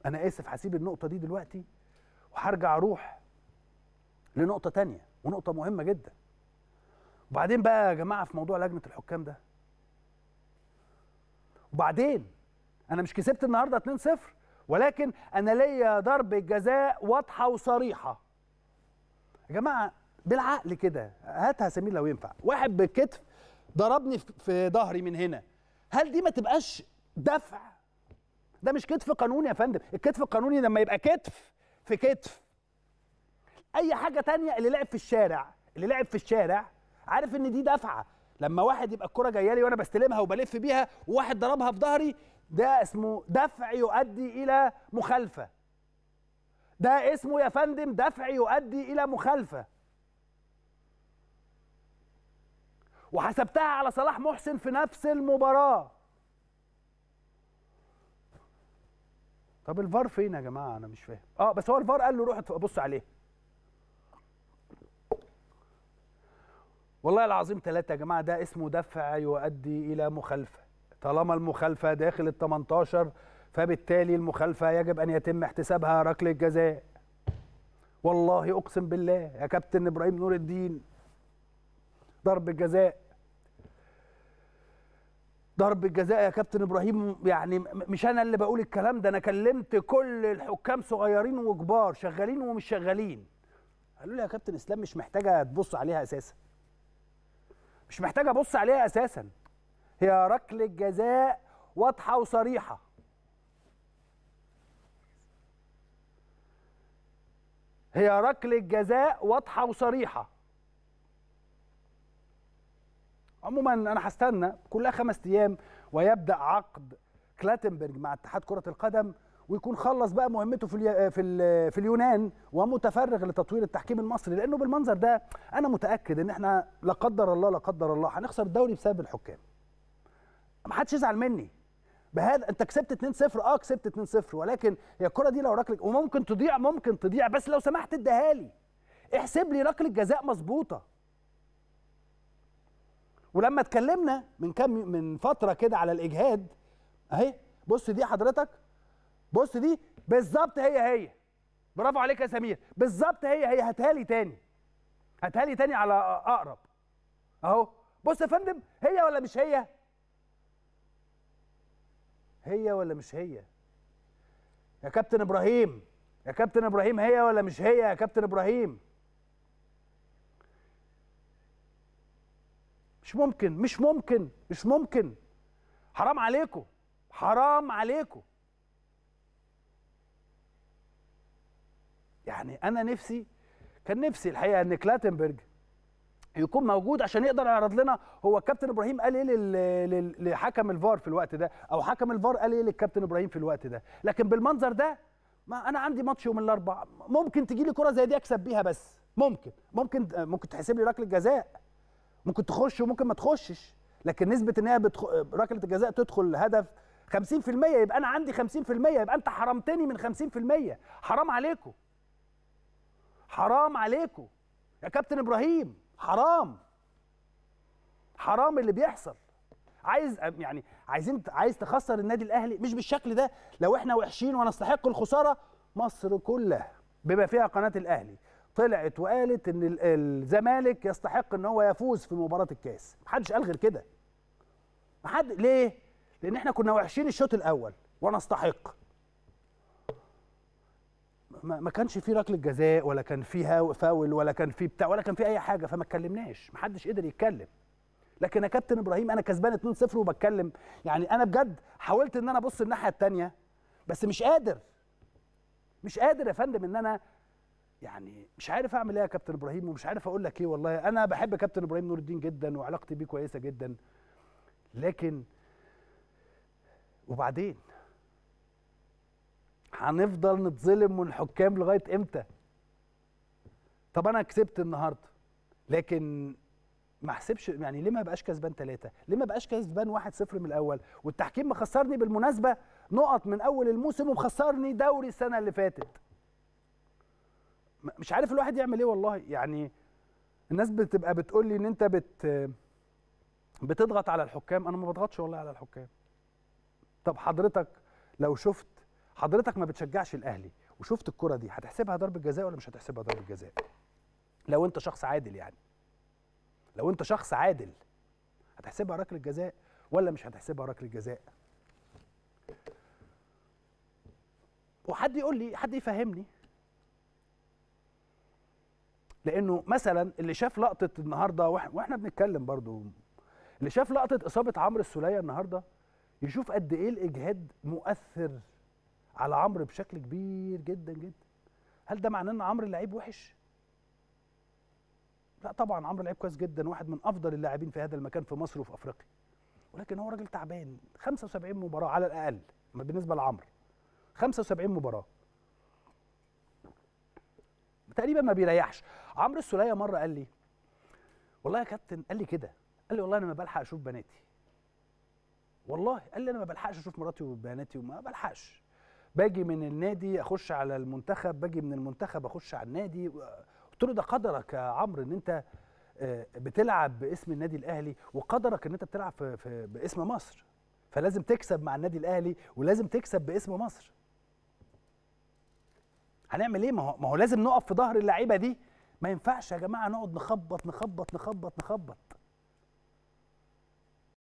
انا اسف هسيب النقطه دي دلوقتي وهرجع اروح لنقطه تانية ونقطه مهمه جدا وبعدين بقى يا جماعه في موضوع لجنه الحكام ده وبعدين انا مش كسبت النهارده 2-0 ولكن انا ليا ضربه جزاء واضحه وصريحه يا جماعه بالعقل كده هاتها سمير لو ينفع واحد بالكتف ضربني في- في ظهري من هنا هل دي ما تبقاش دفع ده مش كتف قانوني يا فندم الكتف القانوني لما يبقى كتف في كتف اي حاجه تانية اللي لعب في الشارع اللي لعب في الشارع عارف ان دي دفعه لما واحد يبقى الكره جايه لي وانا بستلمها وبلف بيها وواحد ضربها في ظهري ده اسمه دفع يؤدي الى مخالفه ده اسمه يا فندم دفع يؤدي الى مخالفه وحسبتها على صلاح محسن في نفس المباراه طب الفار فين يا جماعه انا مش فاهم اه بس هو الفار قال له روح بص عليه والله العظيم ثلاثة يا جماعة ده اسمه دفع يؤدي إلى مخالفة طالما المخالفة داخل ال 18 فبالتالي المخالفة يجب أن يتم احتسابها ركلة جزاء والله أقسم بالله يا كابتن إبراهيم نور الدين ضرب الجزاء ضرب الجزاء يا كابتن ابراهيم يعني م- مش انا اللي بقول الكلام ده انا كلمت كل الحكام صغيرين وكبار شغالين ومش شغالين قالوا لي يا كابتن اسلام مش محتاجه تبص عليها اساسا مش محتاجه ابص عليها اساسا هي ركله جزاء واضحه وصريحه هي ركله جزاء واضحه وصريحه عموما انا هستنى كلها خمس ايام ويبدا عقد كلاتنبرج مع اتحاد كره القدم ويكون خلص بقى مهمته في اليا- في ال- في اليونان ومتفرغ لتطوير التحكيم المصري لانه بالمنظر ده انا متاكد ان احنا لا قدر الله لا قدر الله هنخسر الدوري بسبب الحكام ما حدش يزعل مني بهذا انت كسبت 2-0 اه كسبت 2-0 ولكن هي الكره دي لو ركله وممكن تضيع ممكن تضيع بس لو سمحت اديها لي احسب لي ركله جزاء مظبوطه ولما اتكلمنا من كام من فتره كده على الاجهاد اهي بص دي حضرتك بص دي بالظبط هي هي برافو عليك يا سمير بالظبط هي هي هاتها لي تاني هاتها لي تاني على اقرب اهو بص يا فندم هي ولا مش هي هي ولا مش هي يا كابتن ابراهيم يا كابتن ابراهيم هي ولا مش هي يا كابتن ابراهيم مش ممكن مش ممكن مش ممكن حرام عليكم حرام عليكم يعني انا نفسي كان نفسي الحقيقه ان كلاتنبرج يكون موجود عشان يقدر يعرض لنا هو الكابتن ابراهيم قال ايه لل- لل- لحكم الفار في الوقت ده او حكم الفار قال ايه للكابتن ابراهيم في الوقت ده لكن بالمنظر ده ما انا عندي ماتش يوم الاربعاء ممكن تجي لي كره زي دي اكسب بيها بس ممكن ممكن ممكن تحسب لي ركله جزاء ممكن تخش وممكن ما تخشش لكن نسبه ان هي بتخ... ركله الجزاء تدخل هدف 50% يبقى انا عندي 50% يبقى انت حرمتني من 50% حرام عليكم حرام عليكم يا كابتن ابراهيم حرام حرام اللي بيحصل عايز يعني عايزين عايز تخسر النادي الاهلي مش بالشكل ده لو احنا وحشين ونستحق الخساره مصر كلها بما فيها قناه الاهلي طلعت وقالت ان ال- الزمالك يستحق ان هو يفوز في مباراه الكاس محدش قال غير كده محد ليه لان احنا كنا وحشين الشوط الاول ونستحق ما ما كانش في ركله جزاء ولا كان في هاو- فاول ولا كان في بتاع ولا كان في اي حاجه فما اتكلمناش محدش قدر يتكلم لكن يا كابتن ابراهيم انا كسبان 2-0 وبتكلم يعني انا بجد حاولت ان انا ابص الناحيه الثانيه بس مش قادر مش قادر يا فندم ان انا يعني مش عارف اعمل ايه يا كابتن ابراهيم ومش عارف اقول لك ايه والله انا بحب كابتن ابراهيم نور الدين جدا وعلاقتي بيه كويسه جدا لكن وبعدين هنفضل نتظلم من الحكام لغايه امتى طب انا كسبت النهارده لكن ما احسبش يعني ليه ما بقاش كسبان ثلاثة؟ ليه ما بقاش كسبان واحد صفر من الأول؟ والتحكيم مخسرني بالمناسبة نقط من أول الموسم ومخسرني دوري السنة اللي فاتت. م- مش عارف الواحد يعمل إيه والله يعني الناس بتبقى بتقول لي إن أنت بت بتضغط على الحكام، أنا ما بضغطش والله على الحكام. طب حضرتك لو شفت حضرتك ما بتشجعش الاهلي وشفت الكره دي هتحسبها ضربه جزاء ولا مش هتحسبها ضربه جزاء لو انت شخص عادل يعني لو انت شخص عادل هتحسبها ركله جزاء ولا مش هتحسبها ركله جزاء وحد يقول لي حد يفهمني لانه مثلا اللي شاف لقطه النهارده واحنا بنتكلم برضو اللي شاف لقطه اصابه عمرو السوليه النهارده يشوف قد ايه الاجهاد مؤثر على عمرو بشكل كبير جدا جدا هل ده معناه ان عمرو لعيب وحش لا طبعا عمرو لعيب كويس جدا واحد من افضل اللاعبين في هذا المكان في مصر وفي افريقيا ولكن هو راجل تعبان 75 مباراه على الاقل بالنسبه لعمرو 75 مباراه تقريبا ما بيريحش عمرو السوليه مره قال لي والله يا كابتن قال لي كده قال لي والله انا ما بلحق اشوف بناتي والله قال لي انا ما بلحقش اشوف مراتي وبناتي وما بلحقش باجي من النادي اخش على المنتخب باجي من المنتخب اخش على النادي قلت له ده قدرك يا عمرو ان انت بتلعب باسم النادي الاهلي وقدرك ان انت بتلعب في, في باسم مصر فلازم تكسب مع النادي الاهلي ولازم تكسب باسم مصر هنعمل ايه ما هو ما هو لازم نقف في ظهر اللعيبه دي ما ينفعش يا جماعه نقعد نخبط نخبط نخبط نخبط